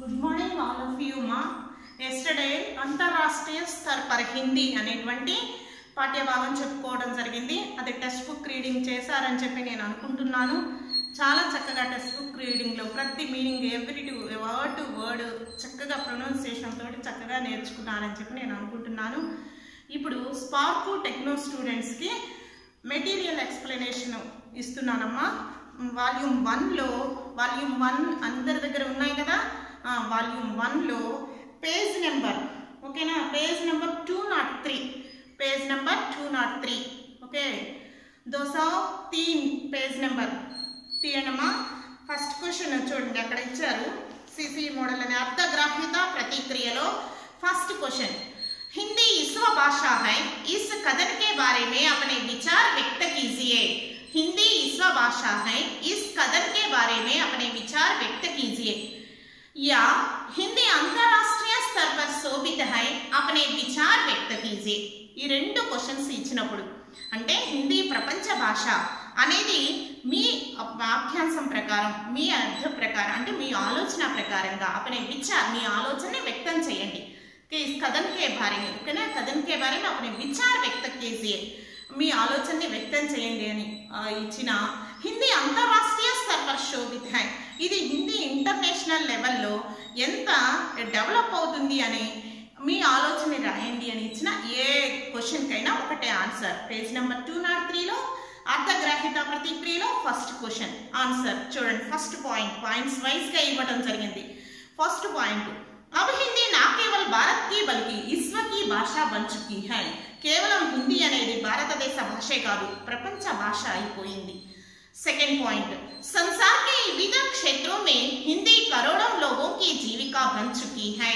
Good morning all of you మా yesterday అంతర్రాష్ట్రీయ స్తర్ పర్ హిందీ అనేటువంటి పాఠ్యభాగం చెప్పుకోవడం జరిగింది అది టెక్స్ట్ బుక్ రీడింగ్ చేశారని చెప్పి నేను అనుకుంటున్నాను చాలా చక్కగా టెక్స్ట్ బుక్ రీడింగ్లో ప్రతి meaning every to word to word చక్కగా ప్రొనౌన్సియేషన్ తోటి చక్కగా నేర్చుకున్నారని చెప్పి నేను అనుకుంటున్నాను ఇప్పుడు స్పార్కు టెక్నో స్టూడెంట్స్కి మెటీరియల్ ఎక్స్ప్లెనేషన్ ఇస్తున్నానమ్మా వాల్యూమ్ వన్లో వాల్యూమ్ వన్ అందరి దగ్గర ఉన్నాయి కదా వాల్యూమ్ వన్లో పేజ్ నెంబర్ ఓకేనా page number two nought three page number two nought three okay దోసా తీన్ పేజ్ నెంబర్ తీయనమ్మా ఫస్ట్ క్వశ్చన్ చూడండి అక్కడ ఇచ్చారు సిసి మోడల్ అనే అర్థగ్రాహ్యత ప్రతిక్రియలో ఫస్ట్ क्वेश्चन हिंदी ईश्व भाषा है इस कदर के बारे में अपने विचार व्यक्त कीजिए हिंदी ईश्व भाषा है इस कदर के बारे में अपने विचार व्यक्त कीजिए या हिंदी अंतरराष्ट्रीय स्तर पर शोभित है अपने विचार व्यक्त कीजिए ఈ రెండు క్వశ్చన్స్ ఇచ్చినప్పుడు అంటే హిందీ ప్రపంచ భాష అనేది మీ వాక్యాంశం ప్రకారం మీ అర్థ ప్రకారం అంటే మీ ఆలోచన ప్రకారంగా अपने विचार మీ ఆలోచనని వ్యక్తం చేయండి कि इस कदम के बारे में ఓకేనా కథన్ కే బారే में अपने विचार व्यक्त कीजिए మీ ఆలోచనని వ్యక్తం చేయండి అని ఆ, ఇచ్చిన హిందీ అంతర్రాష్ట్రీయ స్థర్ పర్ శోభిత్ హై ఇది హిందీ ఇంటర్నేషనల్ లెవెల్లో ఎంత డెవలప్ అవుతుంది అని మీ ఆలోచన రాయండి అని ఇచ్చిన ఏ క్వశ్చన్కైనా ఒకటే answer page number two nought త్రీలో అర్థగ్రాహిత ప్రతిక్రియలో ఫస్ట్ క్వశ్చన్ ఆన్సర్ చూడండి ఫస్ట్ పాయింట్ పాయింట్స్ వైజ్గా ఇవ్వడం జరిగింది ఫస్ట్ పాయింట్ अब हिंदी ना केवल भारत की बल्कि विश्व की भाषा बन चुकी है కేవలం హిందీ అనేది భారతదేశ భాషే కాదు ప్రపంచ భాష అయిపోయింది सेकंड पॉइंट संसार के विविध क्षेत्रों में हिंदी करोड़ों लोगों की जीविका बन चुकी है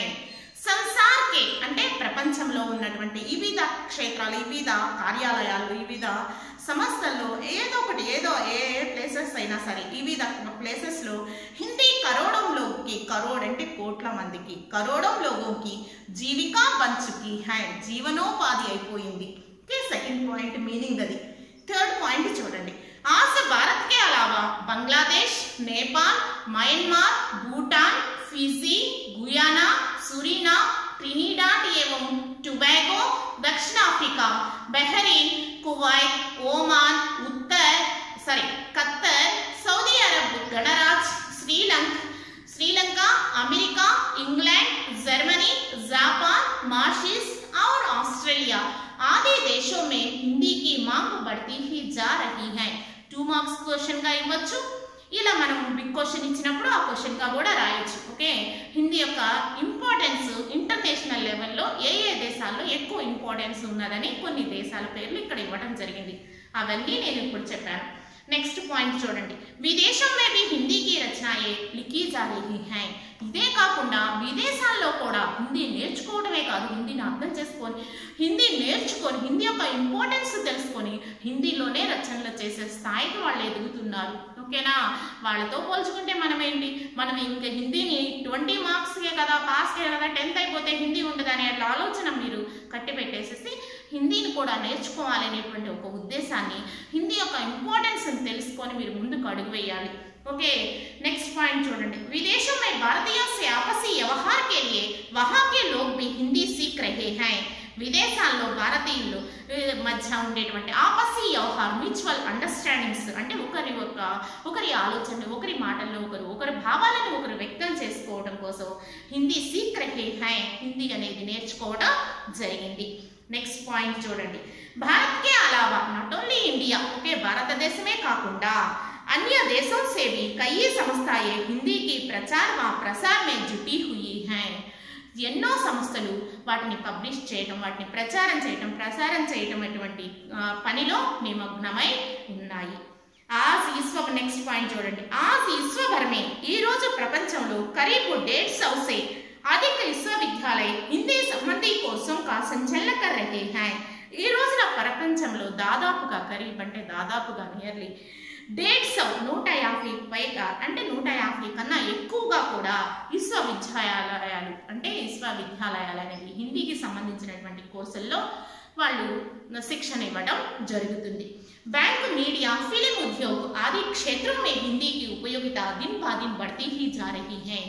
సంసార్ కే అంటే ప్రపంచంలో ఉన్నటువంటి వివిధ క్షేత్రాలు వివిధ కార్యాలయాలు వివిధ సంస్థల్లో ఏదో ఒకటి ఏదో ఏ ఏ ప్లేసెస్ అయినా సరే వివిధ ప్లేసెస్లో హిందీ కరోడంలోకి కరోడ్ అంటే కోట్ల మందికి కరోడం లోగోకి జీవికా బంచుకి హై జీవనోపాధి అయిపోయింది ఓకే సెకండ్ పాయింట్ మీనింగ్ అది థర్డ్ పాయింట్ చూడండి आज भारत के अलावा Bangladesh Nepal Myanmar Bhutan Fiji Guyana Suriname Trinidad एवं टोबैगो दक्षिण अफ्रीका बहरीन कुवैत ओमान उत्तर सॉरी कतर सऊदी अरब गणराज्य Sri Lanka Sri Lanka America England Germany Japan Mauritius और ऑस्ट्रेलिया आदि देशों में हिंदी की मांग बढ़ती ही जा रही है టూ మార్క్స్ క్వశ్చన్గా ఇవ్వచ్చు ఇలా మనం బిగ్ క్వశ్చన్ ఇచ్చినప్పుడు ఆ క్వశ్చన్గా కూడా రాయొచ్చు ఓకే హిందీ యొక్క ఇంపార్టెన్స్ ఇంటర్నేషనల్ లెవెల్లో ఏ ఏ దేశాల్లో ఎక్కువ ఇంపార్టెన్స్ ఉన్నదని కొన్ని దేశాల పేర్లు ఇక్కడ ఇవ్వడం జరిగింది అవన్నీ నేను ఇప్పుడు చెప్పాను నెక్స్ట్ పాయింట్ చూడండి విదేశం మే भी హిందీ की రచనాయే లిఖీ जा रही हैं ఇదే కాకుండా విదేశాల్లో కూడా హిందీ నేర్చుకోవడమే కాదు హిందీని అర్థం చేసుకొని హిందీ నేర్చుకొని హిందీ యొక్క ఇంపార్టెన్స్ తెలుసుకొని హిందీలోనే రచనలు చేసే స్థాయికి వాళ్ళు ఎదుగుతున్నారు ఓకేనా వాళ్ళతో పోల్చుకుంటే మనం ఏంటి మనం ఇంకా హిందీని ట్వంటీ మార్క్స్కే కదా పాస్కే కదా టెన్త్ అయిపోతే హిందీ ఉండదు అనే అట్లా ఆలోచన మీరు కట్టి పెట్టేసేసి హిందీని కూడా నేర్చుకోవాలనేటువంటి ఒక ఉద్దేశాన్ని హిందీ యొక్క ఇంపార్టెన్స్ తెలుసుకొని మీరు ముందుకు అడుగు వేయాలి ओके नेक्स्ट पॉइंट చూడండి विदेशों में भारतीयों से आपसी व्यवहार के लिए वहां के लोग भी हिंदी सीख रहे हैं విదేశాల్లో భారతీయులు ఏ, మధ్య ఉండేటువంటి ఆపసి వ్యవహారం మ్యూచువల్ అండర్స్టాండింగ్స్ అంటే ఒకరి ఒక ఒకరి ఆలోచనలు ఒకరి మాటల్లో ఒకరు ఒకరి భావాలను ఒకరు వ్యక్తం చేసుకోవడం కోసం హిందీ సీక్ రహే హై హిందీ అనేది నేర్చుకోవడం జరిగింది నెక్స్ట్ పాయింట్ చూడండి భారత్ కే అలావా నాట్ ఓన్లీ ఇండియా ఓకే భారతదేశమే కాకుండా अन्य देशों से भी कई संस्थाएं हिंदी की प्रचार व प्रसार में जुटी हुई हैं ఎన్నో సంస్థలు వాటిని పబ్లిష్ చేయటం వాటిని ప్రచారం చేయటం ప్రసారం చేయటం అటువంటి ఆ, పనిలో నిమగ్నమై ఉన్నాయి ఆజ్ విశ్వ నెక్స్ట్ పాయింట్ చూడండి ఆజ్ విశ్వభరమే ఈ రోజు ప్రపంచంలో కరీబు డేఢ్ सौ से अधिक విశ్వవిద్యాలయ హిందీ సంబంధీ కోసం కా సంచలన కర్ రహే हैं ఈ రోజున ప్రపంచంలో దాదాపుగా కరీబ్ అంటే దాదాపుగా నియర్లీ డేట్ సౌ నూట యాభై పైగా అంటే నూట యాభై కన్నా ఎక్కువగా కూడా విశ్వవిద్యాలయాలు అంటే విశ్వవిద్యాలయాలు అనేవి హిందీకి సంబంధించినటువంటి కోర్సుల్లో వాళ్ళు శిక్షణ ఇవ్వడం జరుగుతుంది बैंक मीडिया फिल्म उद्योग आदि क्षेत्रों में हिंदी की उपयोगिता दिन ब दिन बढ़ती ही जा रही है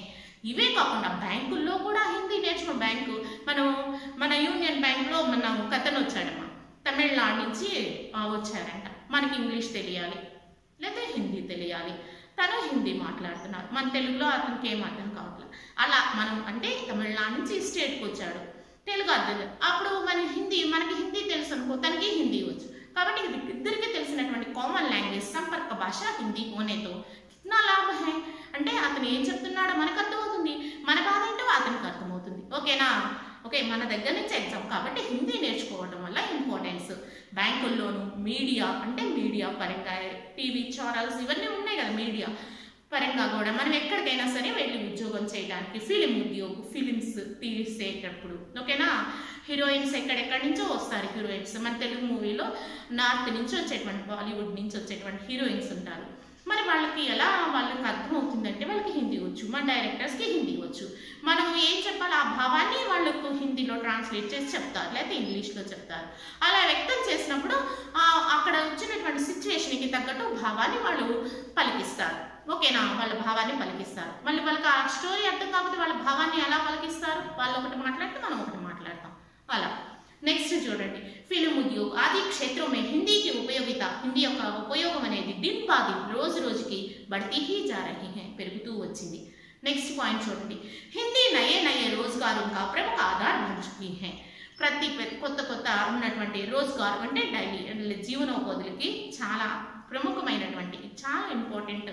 ఇవే కాకుండా బ్యాంకుల్లో కూడా హిందీ నేర్చుకో బ్యాంకు మనం మన యూనియన్ బ్యాంక్లో మన ఒక అతను వచ్చాడమ్మా తమిళనాడు నుంచి ఆ, వచ్చారంట మనకి ఇంగ్లీష్ తెలియాలి లేదా హిందీ తెలియాలి తను హిందీ మాట్లాడుతున్నారు మన తెలుగులో అతనికి ఏం అర్థం కావట్లేదు అలా మనం అంటే తమిళనాడు నుంచి స్టేట్కి వచ్చాడు తెలుగు అర్థం కాదు. అప్పుడు మన హిందీ మనకి హిందీ తెలుసు అనుకో తనకి హిందీ వచ్చు కాబట్టి ఇది ఇద్దరికి తెలిసినటువంటి కామన్ లాంగ్వేజ్ సంపర్క భాష హిందీ హోనేతో నా లాభ హై అంటే అతను ఏం చెప్తున్నాడో మనకు అర్థమవుతుంది మన బాధ ఏంటో అతనికి అర్థమవుతుంది ఓకేనా ఓకే మన దగ్గర నుంచి ఎగ్జామ్ కాబట్టి హిందీ నేర్చుకోవడం వల్ల ఇంపార్టెన్స్ బ్యాంకుల్లోనూ మీడియా అంటే మీడియా పరంగా టీవీ ఛానల్స్ ఇవన్నీ ఉన్నాయి కదా మీడియా పరంగా కూడా మనం ఎక్కడికైనా సరే వెళ్ళి ఉద్యోగం చేయడానికి ఫిలిం ఉద్యోగం ఫిలిమ్స్ తీసేటప్పుడు ఓకేనా హీరోయిన్స్ ఎక్కడెక్కడి నుంచో వస్తారు హీరోయిన్స్ మన తెలుగు మూవీలో నార్త్ నుంచి వచ్చేటువంటి బాలీవుడ్ నుంచి వచ్చేటువంటి హీరోయిన్స్ ఉంటారు మరి వాళ్ళకి ఎలా వాళ్ళకి అర్థమవుతుందంటే వాళ్ళకి హిందీ వచ్చు మన డైరెక్టర్స్కి హిందీ వచ్చు మనం ఏం చెప్పాలి ఆ భావాన్ని వాళ్ళకు హిందీలో ట్రాన్స్లేట్ చేసి చెప్తారు లేకపోతే ఇంగ్లీష్లో చెప్తారు అలా వ్యక్తం చేసినప్పుడు ఆ, అక్కడ వచ్చినటువంటి సిచ్యువేషన్కి తగ్గట్టు భావాన్ని వాళ్ళు పలికిస్తారు ఓకేనా వాళ్ళ భావాన్ని పలికిస్తారు మళ్ళీ వాళ్ళకి ఆ స్టోరీ అర్థం కాకపోతే వాళ్ళ భావాన్ని ఎలా పలికిస్తారు వాళ్ళు ఒకటి మాట్లాడితే మనం ఒకటి మాట్లాడతాం అలా నెక్స్ట్ చూడండి ఫిలిం ఉద్యోగ్ ఆది క్షేత్రం మే హిందీకి ఉపయోగిత హిందీ యొక్క ఉపయోగం అనేది దిన్ బా దిన్ రోజు రోజుకి బడితీ హీ జా రహీ హై పెరుగుతూ వచ్చింది నెక్స్ట్ పాయింట్ చూడండి హిందీ నయే నయే రోజ్గారు కా ప్రముఖ ఆధార్ బన్ చుకీ హై ప్రతి పె- కొత్త కొత్త ఉన్నటువంటి రోజ్గార్ అంటే డైలీ జీవనోపాధులకి చాలా ప్రముఖమైనటువంటి చాలా ఇంపార్టెంట్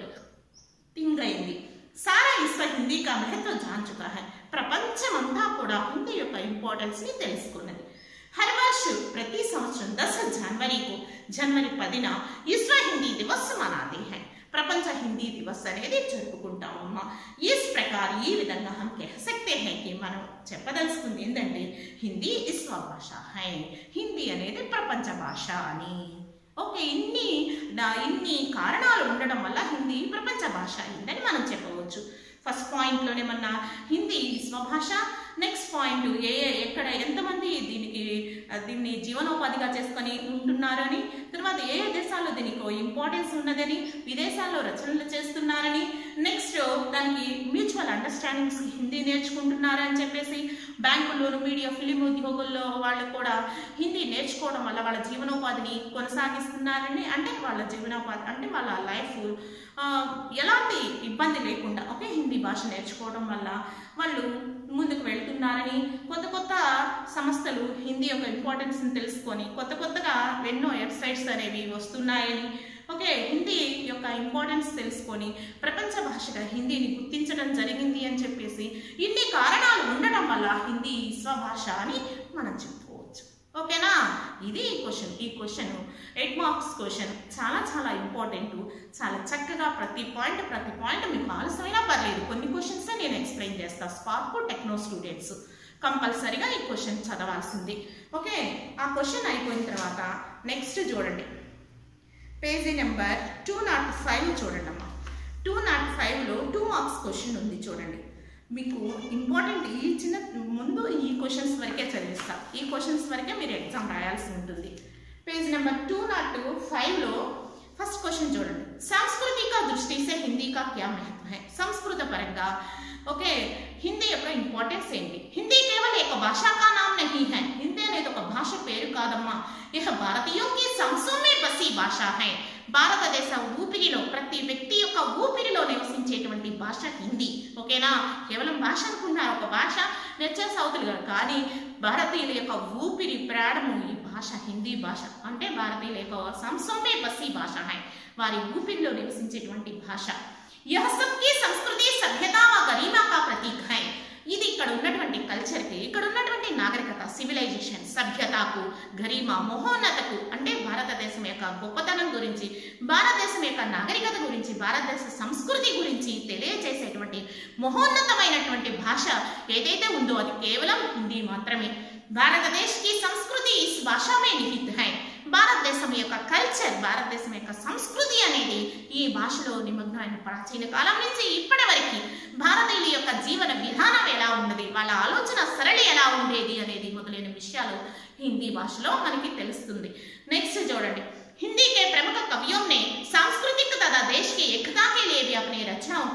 థింగ్ అయింది సారా విశ్వ హిందీ కా మహత్వ జాన్ చుకా హై ప్రపంచమంతా కూడా హిందీ యొక్క ఇంపార్టెన్స్ ని తెలుసుకున్నది హర్ వర్ష ప్రతి సంవత్సరం దశ జనవరికు జనవరి పదిన విశ్వ హిందీ దివస్ మనాతే హై ప్రపంచ హిందీ దివస్ అనేది జరుపుకుంటాం అమ్మా ఈ ప్రకారం ఈ విధంగా హం కహ సక్తే హై కి మనం చెప్పదలుచుకుంది ఏంటంటే హిందీ విశ్వ భాష హై హిందీ అనేది ప్రపంచ భాష అని ఓకే ఇన్ని దా- ఇన్ని కారణాలు ఉండడం వల్ల హిందీ ప్రపంచ భాష అయిందని మనం చెప్పవచ్చు ఫస్ట్ పాయింట్లోనే మన హిందీ స్వభాష నెక్స్ట్ పాయింట్ ఏ ఏ- ఎక్కడ ఎంతమంది దీనికి ఆ, దీన్ని జీవనోపాధిగా చేసుకొని ఉంటున్నారని తర్వాత ఏ ఏ దేశాల్లో దీనికి ఇంపార్టెన్స్ ఉన్నదని విదేశాల్లో రచనలు చేస్తున్నారని నెక్స్ట్ దానికి మ్యూచువల్ అండర్స్టాండింగ్స్ హిందీ నేర్చుకుంటున్నారని చెప్పేసి బ్యాంకుల్లోను మీడియా ఫిలిం ఉద్యోగుల్లో వాళ్ళు కూడా హిందీ నేర్చుకోవడం వల్ల వాళ్ళ జీవనోపాధిని కొనసాగిస్తున్నారని అంటే వాళ్ళ జీవనోపాధి అంటే వాళ్ళ లైఫ్ ఆ, ఎలాంటి ఇబ్బంది లేకుండా ఓకే హిందీ భాష నేర్చుకోవడం వల్ల వాళ్ళు ముందుకు వెళ్తున్నారని కొత్త కొత్త సంస్థలు హిందీ యొక్క ఇంపార్టెన్స్ని తెలుసుకొని కొత్త కొత్తగా ఎన్నో వెబ్సైట్స్ అనేవి వస్తున్నాయని ఓకే హిందీ యొక్క ఇంపార్టెన్స్ తెలుసుకొని ప్రపంచ భాషగా హిందీని గుర్తించడం జరిగింది అని చెప్పేసి ఇన్ని కారణాలు ఉండటం వల్ల హిందీ స్వభాష అని మనం చెప్పుకోవచ్చు ఓకేనా ఇది ఈ క్వశ్చన్ ఈ క్వశ్చన్ ఎయిట్ మార్క్స్ క్వశ్చన్ చాలా చాలా ఇంపార్టెంట్ చాలా చక్కగా ప్రతి పాయింట్ ప్రతి పాయింట్ మీకు ఆలస్యమైనా పర్లేదు కొన్ని క్వశ్చన్స్ నేను ఎక్స్ప్లెయిన్ చేస్తాను స్పార్క్ టెక్నో స్టూడెంట్స్ కంపల్సరీగా ఈ క్వశ్చన్ చదవాల్సింది ఓకే ఆ క్వశ్చన్ అయిపోయిన తర్వాత నెక్స్ట్ చూడండి page number two nought five చూడండి అమ్మా టూ నాట్ ఫైవ్లో టూ మార్క్స్ క్వశ్చన్ ఉంది చూడండి మీకు ఇంపార్టెంట్ ఈ చిన్న ముందు ఈ క్వశ్చన్స్ వరకే చదివిస్తా ఈ క్వశ్చన్స్ వరకే మీరు ఎగ్జామ్ రాయాల్సి ఉంటుంది పేజ్ నెంబర్ టూ నాట్ ఫైవ్లో ఫస్ట్ క్వశ్చన్ చూడండి సాంస్కృతిక దృష్టి సే హిందీ కా క్యా మహత్వ హై సంస్కృత పరంగా ఓకే హిందీ యొక్క ఇంపార్టెన్స్ ఏంటి హిందీ కేవలం ఒక భాష కా నామ్ నహీ హై హిందీ అనేది ఒక భాష పేరు కాదమ్మా ఇహ భారతీయోకి సంసోమే బసి భాష హై భారతదేశ ఊపిరిలో ప్రతి వ్యక్తి యొక్క ఊపిరిలో నివసించేటువంటి భాష హిందీ ఓకేనా కేవలం భాష అనుకున్నారు ఒక భాష నెచ్చే సౌతులు గారు కానీ భారతీయుల యొక్క ఊపిరి ప్రాణము ఈ భాష హిందీ భాష అంటే భారతీయుల యొక్క సంసోమే బసి భాష హై వారి ఊపిరిలో నివసించేటువంటి భాష యహ సబ్కి సంస్కృతి సభ్యత వ గరిమా కా ప్రతీక్ హై ఇది ఇక్కడ ఉన్నటువంటి కల్చర్కి ఇక్కడ ఉన్నటువంటి నాగరికత సివిలైజేషన్ సభ్యతకు గరిమ మహోన్నతకు అంటే భారతదేశం యొక్క గొప్పతనం గురించి భారతదేశం యొక్క నాగరికత గురించి భారతదేశ సంస్కృతి గురించి తెలియజేసేటువంటి మహోన్నతమైనటువంటి భాష ఏదైతే ఉందో అది కేవలం హిందీ మాత్రమే భారతదేశ్ కి సంస్కృతి ఇస్ భాషా మే నిహిత్ హై భారతదేశం యొక్క కల్చర్ భారతదేశం యొక్క సంస్కృతి అనేది ఈ భాషలో నిమగ్నమైన ప్రాచీన కాలం నుంచి ఇప్పటి వరకు భారతీయుల యొక్క జీవన విధానం ఎలా ఉన్నది వాళ్ళ ఆలోచన సరళి ఎలా ఉండేది అనేది మొదలైన విషయాలు హిందీ భాషలో మనకి తెలుస్తుంది నెక్స్ట్ చూడండి हिंदी के प्रमुख कवियों ने सांस्कृतिक तथा देश की एकता के लिए भी अपनी रचनाओं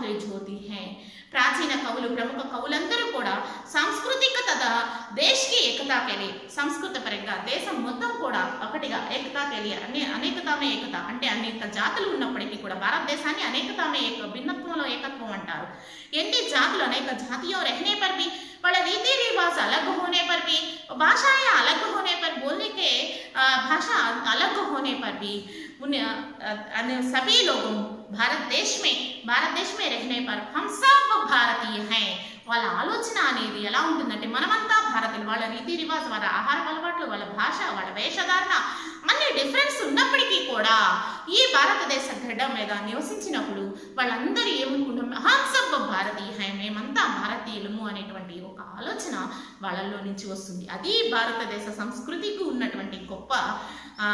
में होती हैं ప్రాచీన కవులు ప్రముఖ కవులందరూ కూడా సాంస్కృతిక తద దేశ్కి ఏకతా కెలి సంస్కృత పరంగా దేశం మొత్తం కూడా ఒకటిగా ఏకతా కెలి అనే అనేకతామే ఏకత అంటే అనేక జాతులు ఉన్నప్పటికీ కూడా భారతదేశాన్ని అనేకతామే ఏక భిన్నత్వంలో ఏకత్వం అంటారు ఎన్ని జాతులు అనేక జాतियों रहने पर भी వాళ్ళ రీతి रिवाज अलग होने पर भी भाषाएं अलग होने पर बोलने के आ, भाषा अलग होने पर भी उन आ, अन- सभी लोगों भारत देश में भारत देश में रहने पर हम सब भारतीय हैं వాళ్ళ ఆలోచన అనేది ఎలా ఉంటుందంటే మనమంతా భారతీయులు వాళ్ళ రీతి రివాజ్ వాళ్ళ ఆహార అలవాట్లు వాళ్ళ భాష వాళ్ళ వేషధారణ అన్ని డిఫరెన్స్ ఉన్నప్పటికీ కూడా ఈ భారతదేశ గడ్డ మీద నివసించినప్పుడు వాళ్ళందరూ ఏమనుకుంటాం హం సబ్ భారతీయ హై మేమంతా భారతీయులము అనేటువంటి ఒక ఆలోచన వాళ్ళల్లో నుంచి వస్తుంది అది భారతదేశ సంస్కృతికి ఉన్నటువంటి గొప్ప ఆ,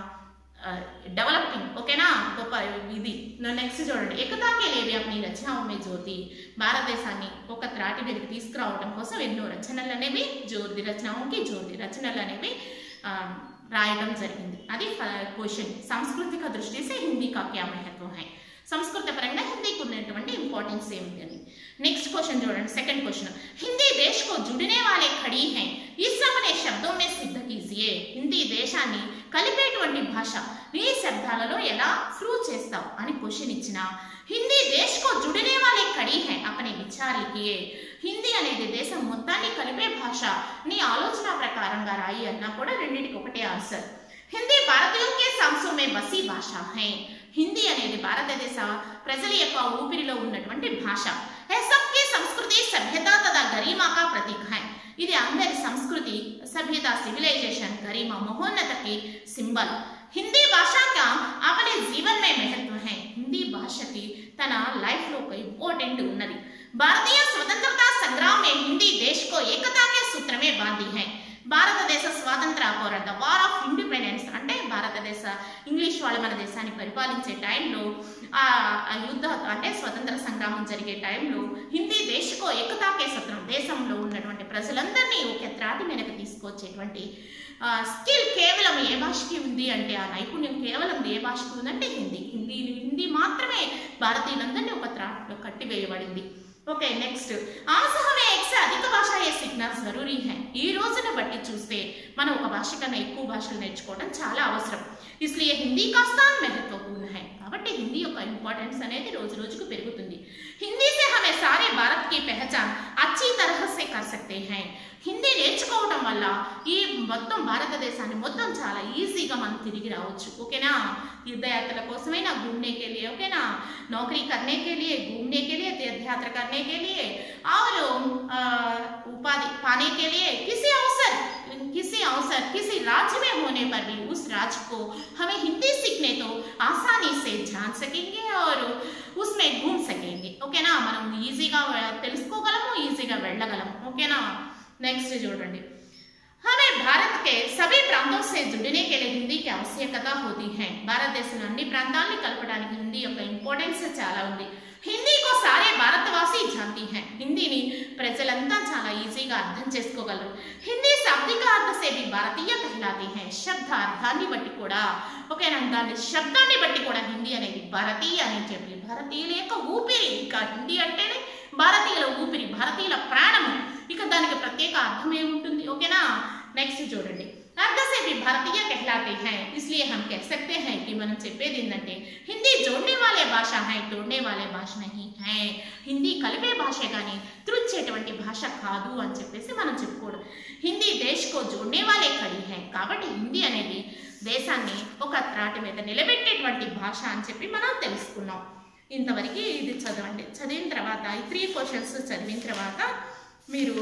డెవలపింగ్ ఓకేనా గొప్ప ఇది నెక్స్ట్ చూడండి ఏకతాకే లేవి అప్ని రచనామే జ్యోతి భారతదేశాన్ని ఒక త్రాటి మీదకి తీసుకురావడం కోసం ఎన్నో రచనలు అనేవి జోర్ది రచనాకి జోర్ది రచనలు అనేవి ఆ, రాయడం జరిగింది అది క్వశ్చన్ సాంస్కృతిక దృష్టి సే హిందీ కా క్యా మహత్వం హై సంస్కృత పరంగా హిందీకి ఉన్నటువంటి ఇంపార్టెన్స్ ఏమిటి అని నెక్స్ట్ క్వశ్చన్ చూడండి సెకండ్ క్వశ్చన్ హిందీ దేశ్ को जुड़ने वाले खड़ी हैं इस अपने शब्दों में सिद्ध कीजिए హిందీ దేశాన్ని కలిపేటువంటి భాష ఈ శబ్దాలలో ఎలా ప్రూవ్ చేస్తావు అని క్వశ్చన్ ఇచ్చిన హిందీ దేశ్ को जुड़ने वाले खड़ी हैं अपने विचार लिखिए హిందీ అనేది దేశం మొత్తాన్ని కలిపే భాష నీ ఆలోచన ప్రకారంగా రాయి అన్నా కూడా రెండింటికి ఒకటే ఆన్సర్ హిందీ భారతీయుల కే सांसों में बसी భాష है హిందీ అనేది భారతదేశ ప్రజల యొక్క ఊపిరిలో ఉన్నటువంటి భాష है सबकी సంస్కృతి సభ్యత తదా గరిమా కా ప్రతీక है ఇది అందరి సంస్కృతి సభ్యత సివిలైజేషన్ గరిమా మహోన్నతకి సింబల్ హిందీ భాష का अपने जीवन में महत्व है హిందీ భాషకి తన లైఫ్ లో ఒక ఇంపార్టెంట్ ఉన్నది భారతీయ స్వతంత్రతా సంగ్రాम में हिंदी देश को एकता के सूत्र में बांधी है భారతదేశ స్వాతంత్ర పోరాట వార్ ఆఫ్ ఇండిపెండెన్స్ అంటే భారతదేశ ఇంగ్లీష్ వాళ్ళు మన దేశాన్ని పరిపాలించే టైంలో ఆ ఆ యుద్ధ అంటే స్వతంత్ర సంగ్రామం జరిగే టైంలో హిందీ దేశకో ఏకతాకే సత్రం దేశంలో ఉన్నటువంటి ప్రజలందరినీ ఒక త్రాటి మీదకి తీసుకొచ్చేటువంటి స్కిల్ కేవలం ఏ భాషకి ఉంది అంటే ఆ నైపుణ్యం కేవలం ఏ భాషకి ఉందంటే హిందీ హిందీ హిందీ మాత్రమే భారతీయులందరినీ ఒక త్రాటిలో కట్టివేయబడింది ఓకే నెక్స్ట్ आज हमें एक से अधिक भाषा ये सीखना जरूरी है ఈ రోజున బట్టి చూస్తే మనం ఒక భాష కన్నా ఎక్కువ భాషలు నేర్చుకోవడం చాలా అవసరం इसलिए హిందీ का स्थान महत्वपूर्ण है కాబట్టి హిందీ యొక్క ఇంపార్టెన్స్ అనేది రోజు రోజుకు పెరుగుతుంది హిందీ से हमें सारे भारत की पहचान अच्छी तरह से कर सकते हैं హిందీ నేర్చుకోవడం వల్ల ఈ మొత్తం భారతదేశాన్ని మొత్తం చాలా ఈజీగా మనం తిరిగి రావచ్చు ఓకేనా తీర్థయాత్రల కోసమైనా घूमने के लिए ఓకేనా नौकरी करने के लिए घूमने के लिए तीर्थ यात्रा करने के लिए और अ, उपाधि पाने के लिए किसी अवसर किसी अवसर किसी राज्य में होने पर भी उस राज्य को हमें हिंदी सीखने तो आसानी से जान सकेंगे और उसमें घूम सकेंगे ఓకేనా మనం ఈజీగా తెలుసుకోగలము ఈజీగా వెళ్ళగలము ఓకేనా నెక్స్ట్ చూడండి हमें भारत के सभी प्रांतों से जुड़ने के लिए हिंदी की आवश्यकता होती है భారతదేశంలో అన్ని ప్రాంతాలని కలపడానికి హిందీ యొక్క ఇంపార్టెన్స్ చాలా ఉంది హిందీకు సారే భారతవాసి జాంతి హై హిందీని ప్రజలంతా చాలా ఈజీగా అర్థం చేసుకోగలరు హిందీ శాబ్దిక అర్థ సేవి భారతీయ కహలాతి హై శబ్ద అర్థాన్ని బట్టి కూడా ఓకేనా దాని శబ్దాన్ని బట్టి కూడా హిందీ అనేది భారతీయ అని చెప్పి భారతీయుల యొక్క ఊపిరి ఇంకా హిందీ అంటేనే భారతీయుల ఊపిరి భారతీయుల ప్రాణము ఇక దానికి ప్రత్యేక అర్థం ఏముంటుంది ఓకేనా నెక్స్ట్ చూడండి अर्ध से भी भारतीय कहलाते हैं इसलिए हम कह सकते हैं कि మనం చెప్పేది ఏంటంటే హిందీ జోడ్నే వాలే భాష హై తోడ్నే వాలే భాష నహీ హై హిందీ కలిపే భాష కానీ త్రుచ్చేటువంటి భాష కాదు అని చెప్పేసి మనం చెప్పుకోవడం హిందీ దేశ్కో జోడ్నే వాలే కడి హై కాబట్టి హిందీ అనేది దేశాన్ని ఒక త్రాటి మీద నిలబెట్టేటువంటి భాష అని చెప్పి మనం తెలుసుకున్నాం ఇంతవరకు ఇది చదవండి చదివిన తర్వాత ఈ త్రీ క్వశ్చన్స్ చదివిన తర్వాత మీరు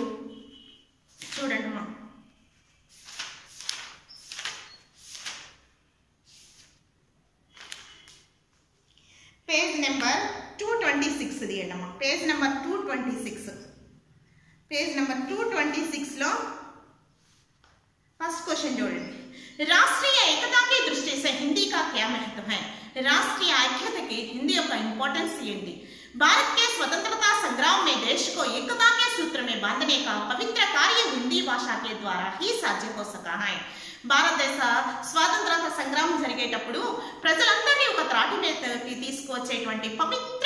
చూడండి మా page number two twenty six తీయండి అమ్మా page number two twenty six page number two twenty సిక్స్లో फर्स्ट क्वेश्चन जोड़ेंगे राष्ट्रीय एकता की दृष्टि से हिंदी का क्या महत्व है राष्ट्रीय ऐक्यता की हिंदी का इंपॉर्टेंस ఏంటి भारत के स्वतंत्रता संग्राम में देश को एकता के सूत्र में बांधने का पवित्र कार्य हिंदी भाषा के द्वारा ही साध्य हो सका है భారతదేశ స్వాతంత్రత సంగ్రామం జరిగేటప్పుడు ప్రజలందరినీ ఒక త్రాటి మీదకి తీసుకువచ్చేటువంటి పవిత్రమైనటువంటి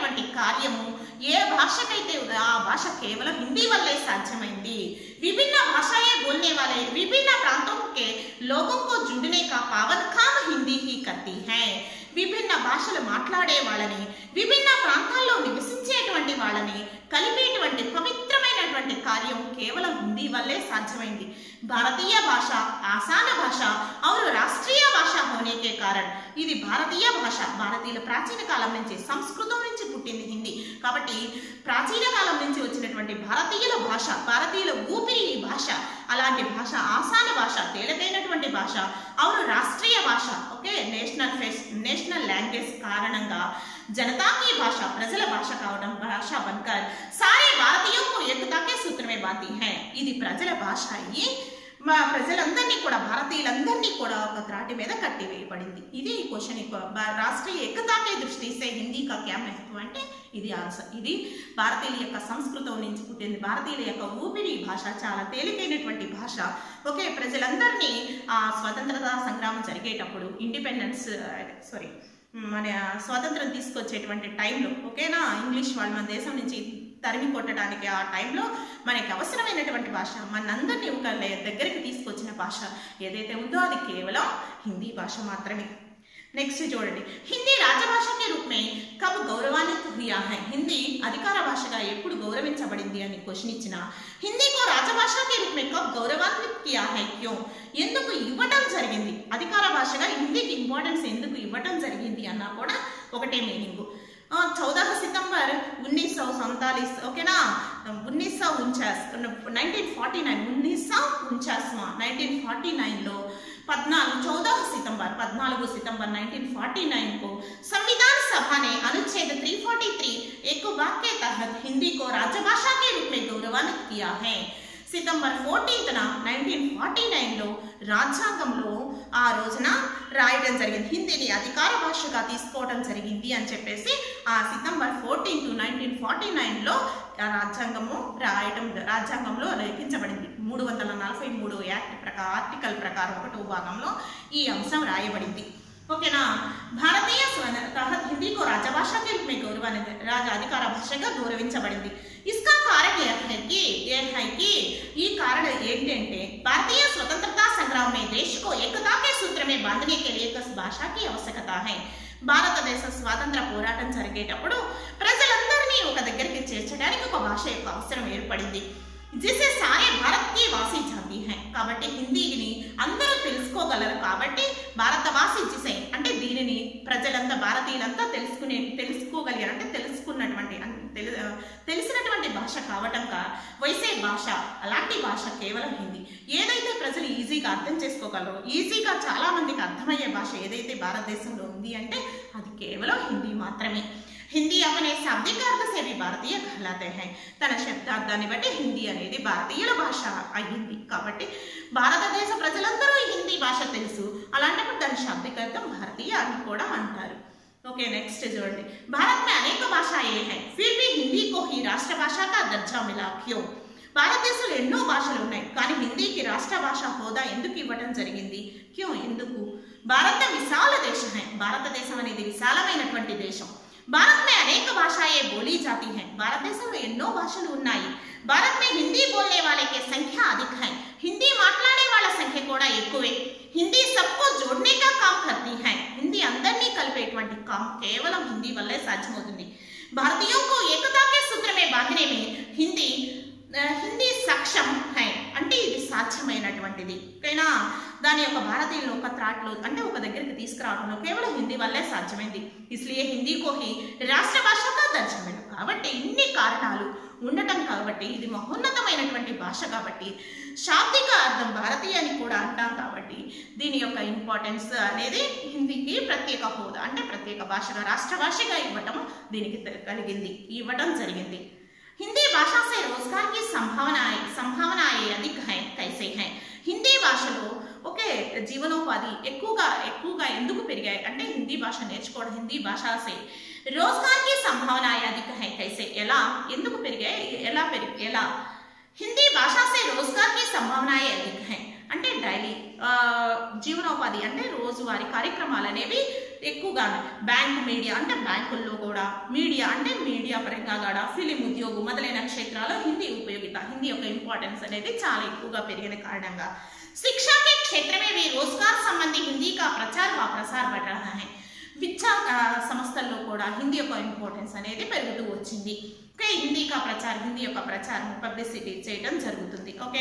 సాధ్యమైనటువంటి కార్యము ఏ భాషకైతే ఉందో ఆ భాష కేవలం హిందీ వల్లే సాధ్యమైంది విభిన్న భాషాయే बोलने वाले विभिन्न प्रांतों के लोगों को जुड़ने का पावन काम हिंदी ही करती है విభిన్న భాషలు మాట్లాడే వాళ్ళని విభిన్న ప్రాంతాల్లో నివసించేటువంటి వాళ్ళని కలిపేటువంటి పవిత్రమైనటువంటి కార్యం కేవలం హిందీ వల్లే సాధ్యమైంది భారతీయ భాష ఆసాన భాష और రాష్ట్రీయ భాష होने के कारण ఇది భారతీయ భాష భారతీయుల ప్రాచీన కాలం నుంచి సంస్కృతం నుంచి పుట్టింది హిందీ కాబట్టి ప్రాచీన కాలం నుంచి వచ్చినటువంటి భారతీయుల భాష భారతీయుల ఊపిరి ఈ భాష అలాంటి భాష ఆసాన భాష తేలికైనటువంటి భాష అవును రాష్ట్రీయ భాష ఓకే నేషనల్ ఫెస్ నేషనల్ లాంగ్వేజ్ కారణంగా जनता की भाषा ప్రజల భాష కావడం భాష बनकर सारे భారతీयों को एकता के सूत्र में बांधी है ఇది ప్రజల భాష అయ్యి మా ప్రజలందరినీ కూడా భారతీయులందరినీ కూడా ఒక త్రాటి మీద కట్టివేయబడింది ఇది ఈ క్వశ్చన్ రాష్ట్రీయ ఏకతాకే దృష్టి సే హిందీ కా క్యా మహత్వం అంటే ఇది ఆన్సర్ ఇది భారతీయుల యొక్క సంస్కృతం నుంచి పుట్టింది భారతీయుల యొక్క ఊపిరి భాష చాలా తేలికైనటువంటి భాష ఓకే ప్రజలందరినీ ఆ స్వతంత్రత సంగ్రామం జరిగేటప్పుడు ఇండిపెండెన్స్ సారీ మన స్వాతంత్రం తీసుకొచ్చేటువంటి టైంలో ఓకేనా ఇంగ్లీష్ వాళ్ళు మన దేశం నుంచి తరిమి కొట్టడానికి ఆ టైంలో మనకి అవసరమైనటువంటి భాష మనందరినీ ఒక లే- దగ్గరికి తీసుకొచ్చిన భాష ఏదైతే ఉందో అది కేవలం హిందీ భాష మాత్రమే నెక్స్ట్ చూడండి హిందీ రాజభాష కే రూప్ మే కబ్ గౌరవాన్విత హుయా హై హిందీ అధికార భాషగా ఎప్పుడు గౌరవించబడింది అని క్వశ్చన్ ఇచ్చిన హిందీకో రాజభాష కే రూప్ మే కబ్ గౌరవాన్విత కియా హై క్యో ఎందుకు ఇవ్వటం జరిగింది అధికార భాషగా హిందీకి ఇంపార్టెన్స్ ఎందుకు ఇవ్వటం జరిగింది అన్నా కూడా ఒకటే మీనింగ్ चौदह सितंबर उन्नीस सौ सैतालीस ओके ना उन्नीस सौ उनचास నైన్టీన్ ఫార్టీ నైన్ ఉన్నీస్ సौ उनचास నైన్టీన్ ఫార్టీ నైన్లో పద్నాలుగు चौदह सितंबर పద్నాలుగు सितंबर 1949 को संविधान सभा ने अनुच्छेद 343 एक वाक्य के तहत हिंदी को राजभाषा के रूप में गौरवान्वित किया है సితంబర్ ఫోర్టీన్త్న నైన్టీన్ ఫార్టీ నైన్లో రాజ్యాంగంలో ఆ రోజున రాయడం జరిగింది హిందీని అధికార భాషగా తీసుకోవడం జరిగింది అని చెప్పేసి ఆ సితంబర్ ఫోర్టీన్త్ నైన్టీన్ ఫార్టీ నైన్లో రాజ్యాంగము రాయడం రాజ్యాంగంలో లిఖించబడింది మూడు వందల నలభై మూడు యాక్ట్ ప్రకారం ఆర్టికల్ ప్రకారం ఒకటో భాగంలో ఈ అంశం రాయబడింది ఓకేనా భారతీయ స్వన తహత్ हिंदी को राजभाषा के रूप में गौरवान्वित రాజ అధికార భాషగా గౌరవించబడింది इसका कारण यह है कि यह है कि ఈ కారణం ఏంటంటే భారతీయ స్వతంత్రతా సంగ్రాम में देश को एकता के सूत्र में बांधने के लिए एक भाषा की आवश्यकता है భారతదేశ స్వాతంత్ర పోరాటం జరిగేటప్పుడు ప్రజలందరినీ ఒక దగ్గరికి చేర్చడానికి ఒక భాష యొక్క అవసరం ఏర్పడింది జిసే సారే భారత్ కి వాసి జాతి హై కాబట్టి హిందీని అందరూ తెలుసుకోగలరు కాబట్టి భారతవాసి జిసే అంటే దీనిని ప్రజలంతా భారతీయులంతా తెలుసుకునే తెలుసుకోగలిగారు అంటే తెలుసుకున్నటువంటి అన్- తెలు తెలిసినటువంటి భాష కావటం కా వైసే భాష అలాంటి భాష కేవలం హిందీ ఏదైతే ప్రజలు ఈజీగా అర్థం చేసుకోగలరో ఈజీగా చాలా మందికి అర్థమయ్యే భాష ఏదైతే భారతదేశంలో ఉంది అంటే అది కేవలం హిందీ మాత్రమే హిందీ అనే శాబ్దిక అర్థ से भी భారతీయ कहलाते हैं తన శబ్దార్థాన్ని బట్టి హిందీ అనేది భారతీయుల భాష అయ్యింది కాబట్టి భారతదేశ ప్రజలందరూ ఈ హిందీ భాష తెలుసు అలాంటప్పుడు దాని శాబ్దిక అర్థం భారతీయ అని కూడా అంటారు ఓకే నెక్స్ట్ చూడండి భారత్ में अनेक भाषाएं हैं फिर भी हिंदी को ही राष्ट्रभाषा का दर्जा मिला क्यों భారతదేశంలో ఎన్నో భాషలు ఉన్నాయి కానీ హిందీకి రాష్ట్ర భాష హోదా ఎందుకు ఇవ్వటం జరిగింది క్యూ ఎందుకు భారత విశాల దేశం హై భారతదేశం అనేది విశాలమైనటువంటి దేశం భారత్ మే అనేక భాషాయే బోలీ జాతి హై భారతదేశంలో ఎన్నో భాషలు ఉన్నాయి భారత్ మే హిందీ బోల్నే వాళ్ళ కే సంఖ్య అధిక హై హిందీ మాట్లాడే వాళ్ళ సంఖ్య కూడా ఎక్కువే హిందీ సబ్కో జోడ్నే కా కామ్ కర్తీ హై హిందీ అందరినీ కలిపేటువంటి కామ్ కేవలం హిందీ వల్లే సాధ్యమవుతుంది భారతీయోं को एकता के सूत्र में बांधने में हिंदी ఆ, హిందీ సక్షం హై అంటే ఇది సాధ్యమైనటువంటిది ఓకేనా దాని యొక్క భారతీయులను ఒక త్రాట్లో అంటే ఒక దగ్గరికి తీసుకురావడంలో కేవలం హిందీ వల్లే సాధ్యమైంది ఇస్లియే హిందీ కోహి రాష్ట్ర భాషగా దర్శనం కాబట్టి ఇన్ని కారణాలు ఉండటం కాబట్టి ఇది మహోన్నతమైనటువంటి భాష కాబట్టి శాబ్దిక అర్థం భారతీయ అని కూడా అంటాం కాబట్టి దీని యొక్క ఇంపార్టెన్స్ అనేది హిందీకి ప్రత్యేక హోదా అంటే ప్రత్యేక భాషగా రాష్ట్ర భాషగా ఇవ్వటం దీనికి తె- కలిగింది ఇవ్వటం జరిగింది हिंदी भाषा से रोजगार की संभावनाएं संभावनाएं अधिक हैं कैसे हैं హిందీ భాషలో ఓకే జీవనోపాధి ఎక్కువగా ఎక్కువగా ఎందుకు పెరిగాయి అంటే హిందీ భాష నేర్చుకోవడం హిందీ భాషసే రోజ్గార్కి సంభావన అధిక హై కైసే ఎలా ఎందుకు పెరిగాయి ఎలా పెరిగి ఎలా హిందీ భాషసే రోజ్గార్కి సంభావన అధిక హై అంటే డైలీ జీవనోపాధి అంటే రోజువారీ కార్యక్రమాలు అనేవి ఎక్కువగా బ్యాంక్ మీడియా అంటే బ్యాంకుల్లో కూడా మీడియా అంటే మీడియా పరంగా కూడా ఫిలిం ఉద్యోగం మొదలైన క్షేత్రాల్లో హిందీ ఉపయోగిత హిందీ యొక్క ఇంపార్టెన్స్ అనేది చాలా ఎక్కువగా పెరిగిన కారణంగా शिक्षा के क्षेत्र में भी रोजगार संबंधी हिंदी का प्रचार व प्रसार बढ़ रहा है విద్యా ఆ, సంస్థల్లో కూడా హిందీ యొక్క ఇంపార్టెన్స్ అనేది పెరుగుతూ వచ్చింది ఓకే హిందీ కా ప్రచారం హిందీ యొక్క ప్రచారం పబ్లిసిటీ చేయడం జరుగుతుంది okay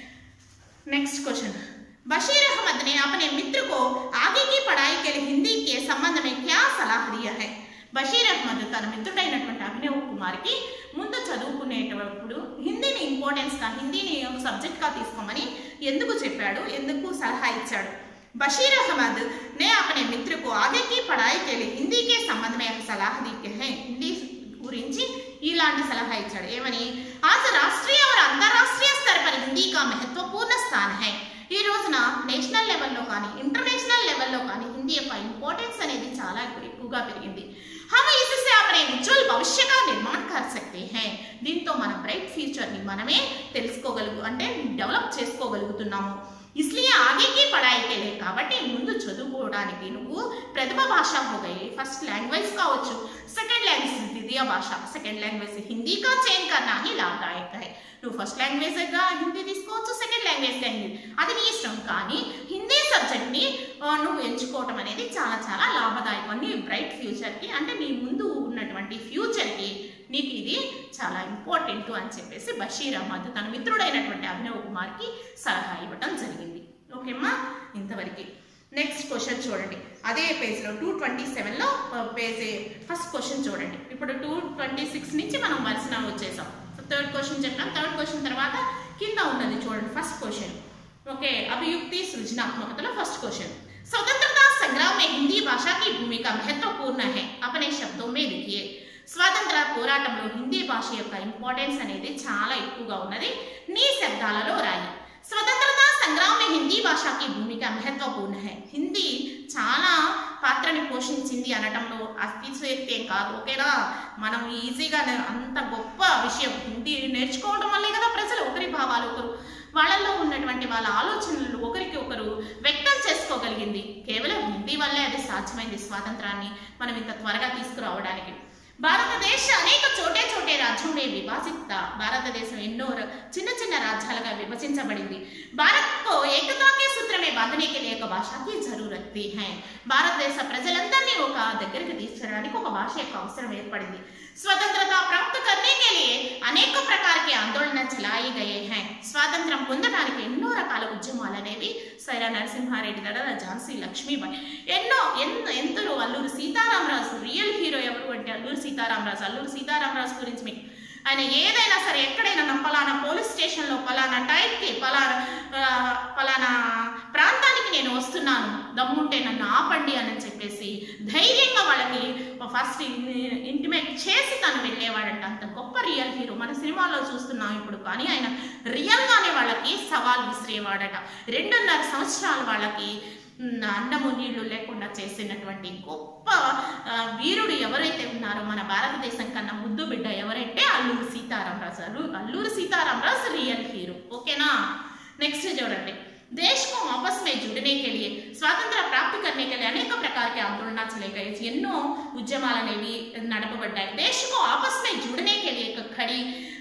next question Bashir Ahmad ने अपने मित्र को आगे की पढ़ाई के लिए हिंदी के संबंध में क्या सलाह दिया है బషీర్ అహ్మద్ తన మిత్రుడైనటువంటి అభినవ్ కుమార్కి ముందు చదువుకునేటప్పుడు హిందీని ఇంపార్టెన్స్గా హిందీని ఒక సబ్జెక్ట్గా తీసుకోమని ఎందుకు చెప్పాడు ఎందుకు సలహా ఇచ్చాడు बशीर अहमद ने अपने मित्र को आगे की पढ़ाई के लिए हिंदी के संबंध में एक सलाह दी है हिंदी గురించి ఇలాంటి సలహా ఇచ్చాడు ఏమని आज राष्ट्रीय और अंतर्राष्ट्रीय स्तर पर हिंदी का महत्वपूर्ण स्थान है ఈ రోజున నేషనల్ లెవెల్లో కానీ ఇంటర్నేషనల్ లెవెల్లో కానీ హిందీ యొక్క ఇంపార్టెన్స్ అనేది చాలా ఎక్కు- ఎక్కువగా పెరిగింది हम इससे अपने उज्जवल भविष्य का निर्माण कर सकते हैं దీంతో మన బ్రైట్ ఫ్యూచర్ని మనమే తెలుసుకోగలుగు అంటే డెవలప్ చేసుకోగలుగుతున్నాము ఇస్లియే ఆగేకి పడాయి కే लिए కాబట్టి ముందు చదువుకోవడానికి నువ్వు ప్రథమ భాష హోగయి ఫస్ట్ లాంగ్వేజ్ కావచ్చు సెకండ్ లాంగ్వేజ్ ద్వితీయ భాష సెకండ్ లాంగ్వేజ్ హిందీ కా చైన్ కన్నా హీ లాభదాయక హై నువ్వు ఫస్ట్ లాంగ్వేజ్ గా హిందీ తీసుకోవచ్చు సెకండ్ లాంగ్వేజ్ లాంగ్వేజ్ అది నీ ఇష్టం కానీ హిందీ సబ్జెక్ట్ ని ఆ, నువ్వు ఎంచుకోవటం అనేది చాలా చాలా లాభదాయకం నీ బ్రైట్ ఫ్యూచర్ కి అంటే నీ ముందు ఉన్నటువంటి ఫ్యూచర్ కి నీకు ఇది చాలా ఇంపార్టెంట్ అని చెప్పేసి బషీర్ అహ్మద్ తన మిత్రుడైనటువంటి అభినవ్ కుమార్ కి సలహా ఇవ్వటం జరిగింది ఓకేమ్మా ఇంతవరకు నెక్స్ట్ క్వశ్చన్ చూడండి అదే పేజ్లో టూ ట్వంటీ సెవెన్లో పేజ్ ఫస్ట్ క్వశ్చన్ చూడండి ఇప్పుడు టూ ట్వంటీ సిక్స్ నుంచి మనం వరుసన వచ్చేసాం థర్డ్ క్వశ్చన్ చెప్పాం థర్డ్ క్వశ్చన్ తర్వాత కింద ఉన్నది చూడండి ఫస్ట్ క్వశ్చన్ ఓకే అభియుక్తి సృజనాత్మకతలో ఫస్ట్ క్వశ్చन स्वतंत्रता संग्राम में हिंदी भाषा की भूमिका महत्वपूर्ण है अपने शब्दों में लिखिए స్వాతంత్ర పోరాటంలో హిందీ భాష యొక్క ఇంపార్టెన్స్ అనేది చాలా ఎక్కువగా ఉన్నది నీ శబ్దాలలో రాయి స్వతంత్రత సంగ్రామ में हिंदी भाषा की भूमिका महत्वपूर्ण है హిందీ చాలా పాత్రని పోషించింది అనటంలో అతిశయోక్తి ఏం కాదు ఓకేనా మనం ఈజీగా అంత గొప్ప విషయం హిందీ నేర్చుకోవడం వల్లే కదా ప్రజలు ఒకరి భావాలు ఒకరు వాళ్ళల్లో ఉన్నటువంటి వాళ్ళ ఆలోచనలు ఒకరికి ఒకరు వ్యక్తం చేసుకోగలిగింది కేవలం హిందీ వల్లే అది సాధ్యమైంది స్వాతంత్రాన్ని మనం ఇంత త్వరగా తీసుకురావడానికి భారతదేశ అనేక చోటే చోటే రాజ్యం మే విభాజిత భారతదేశం ఎన్నో ర- చిన్న చిన్న రాజ్యాలుగా విభజించబడింది భారత్ కో ఏకతా కే సూత్ర మే బాంధనే కే లియే ఒక భాషకి జరూరత్ థీ హై భారతదేశ ప్రజలందరినీ ఒక దగ్గరికి తీసుకురావడానికి ఒక భాష యొక్క అవసరం ఏర్పడింది స్వతంత్రత ప్రాప్త करने के लिए అనేక ప్రకార के ఆందోళన చలాయి గయే హై స్వాతంత్రం పొందడానికి ఎన్నో రకాల ఉద్యమాలు అనేవి సైరా నరసింహారెడ్డి దడ ఝాన్సీ లక్ష్మీబాయి ఎన్నో ఎంత ఎందరో అల్లూరు సీతారామరాజు రియల్ హీరో ఎవరు అంటే అల్లూరు సీతారామరాజు అల్లూరు సీతారామరాజు గురించి మీకు ఆయన ఏదైనా సరే ఎక్కడైనా నా పలానా పోలీస్ స్టేషన్లో పలానా టైంకి పలానా ఆ, పలానా ప్రాంతానికి నేను వస్తున్నాను దమ్ముంటే నన్ను ఆపండి అని చెప్పేసి ధైర్యంగా వాళ్ళకి ఫస్ట్ ఇంటిమేట్ చేసి తను వెళ్ళేవాడంట అంత గొప్ప రియల్ హీరో మన సినిమాలో చూస్తున్నాం ఇప్పుడు కానీ ఆయన రియల్గానే వాళ్ళకి సవాల్ విసిరేవాడట రెండున్నర సంవత్సరాలు వాళ్ళకి ఉమ్, అన్నము నీళ్లు లేకుండా చేసినటువంటి గొప్ప ఆ, వీరుడు ఎవరైతే ఉన్నారో మన భారతదేశం కన్నా ముద్దు బిడ్డ ఎవరంటే అల్లూరు సీతారామరాజు అల్లు అల్లూరు సీతారామరాజు రియల్ హీరో ఓకేనా నెక్స్ట్ చూడండి देश को आपस में जुड़ने के लिए స్వాతంత్ర ప్రాప్తి करने के लिए అనేక प्रकार के आंदोलन चले गए ఎన్నో ఉద్యమాలు అనేవి నడపబడ్డాయి देश को आपस में जुड़ने के लिए एक खड़ी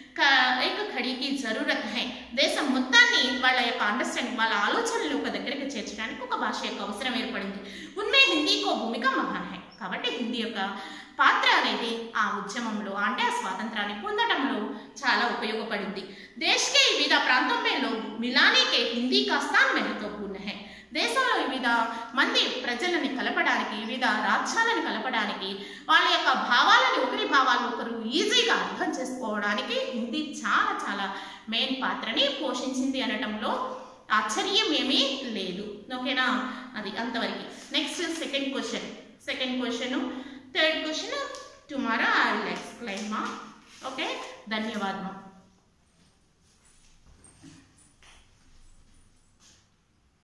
క- एक खड़ी की जरूरत है దేశం మొత్తాన్ని వాళ్ళ యొక్క అండర్స్టాండింగ్ వాళ్ళ ఆలోచనలు ఒక దగ్గరికి చేర్చడానికి ఒక భాష యొక్క అవసరం ఏర్పడింది ఉన్మే హిందీ కో భూమిక మహాన్ హై కాబట్టి హిందీ యొక్క పాత్ర అనేది ఆ ఉద్యమంలో అంటే ఆ స్వాతంత్రాన్ని పొందడంలో చాలా ఉపయోగపడింది దేశ్ కే వివిధ ప్రాంతం में लोग मिलाने के हिंदी का स्थान महत्वपूर्ण है దేశంలో వివిధ మంది ప్రజలని కలపడానికి వివిధ రాజ్యాలను కలపడానికి వాళ్ళ యొక్క భావాలని ఒకరి భావాలు ఒకరు ఈజీగా అర్థం చేసుకోవడానికి హిందీ చాలా చాలా మెయిన్ పాత్రని పోషించింది అనటంలో ఆశ్చర్యం ఏమీ లేదు ఓకేనా అది అంతవరకు next second question second question third question tomorrow I will explain మా ఓకే ధన్యవాదం